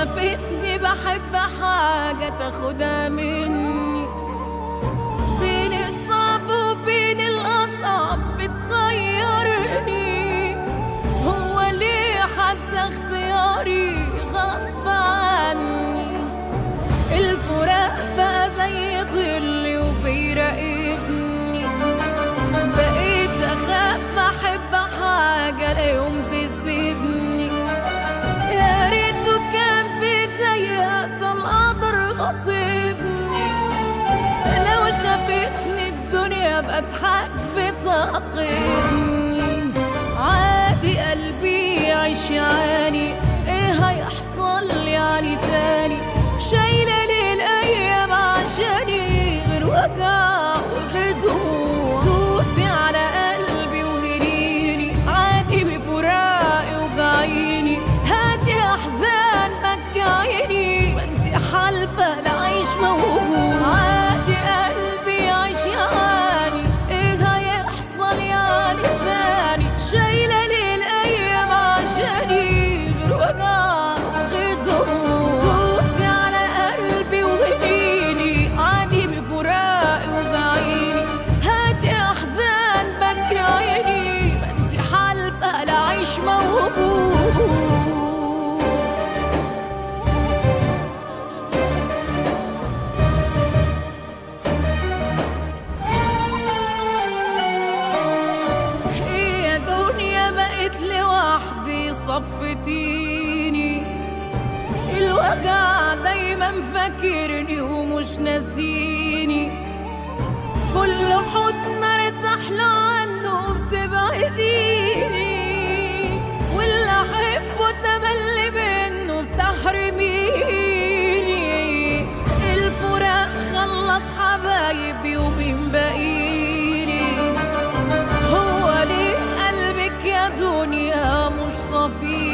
شافتني بحب حاجة تاخدها مني بين الصعب وبين الأصعب بتخيرني هو ليه حتى اختياري غصب عني الفراق بقى زي ظلي وبيراقبني بقيت أخاف أحب حاجة لا يوم تسيبني يا ريته كان بيضايق ده القدر غصبني لو شافتني الدنيا بضحك بتعاقبني عادي قلبي يعيش يعني ايه هيحصل لي يعني تاني شايلة ليه الأيام عشاني غير وجع وغير دموع دوسي على قلبي وهريني عادي بفراقي وجعيني هاتي أحزان بكعيني ما انت حالفة لعيش موجود عادي قلبي يعيش يعني ايه هيحصل يعني تاني شايلة ليه الأيام عشاني غير وجع وغير دموع دوسي على قلبي وغنيني عادي بفراقي وجعيني هاتي أحزان بكي عيني ما انت حالفة لعيش موجود يا دنيا بقيت لوحدي صفتيني الوجع دايما فاكرني ومش ناسيني كل حضن ارتاح له عنه بتبعديني واللي احبه تملي منه بتحرميني الفراق خلص حبايبي ومين بقيني هو ليه قلبك يا دنيا مش صفي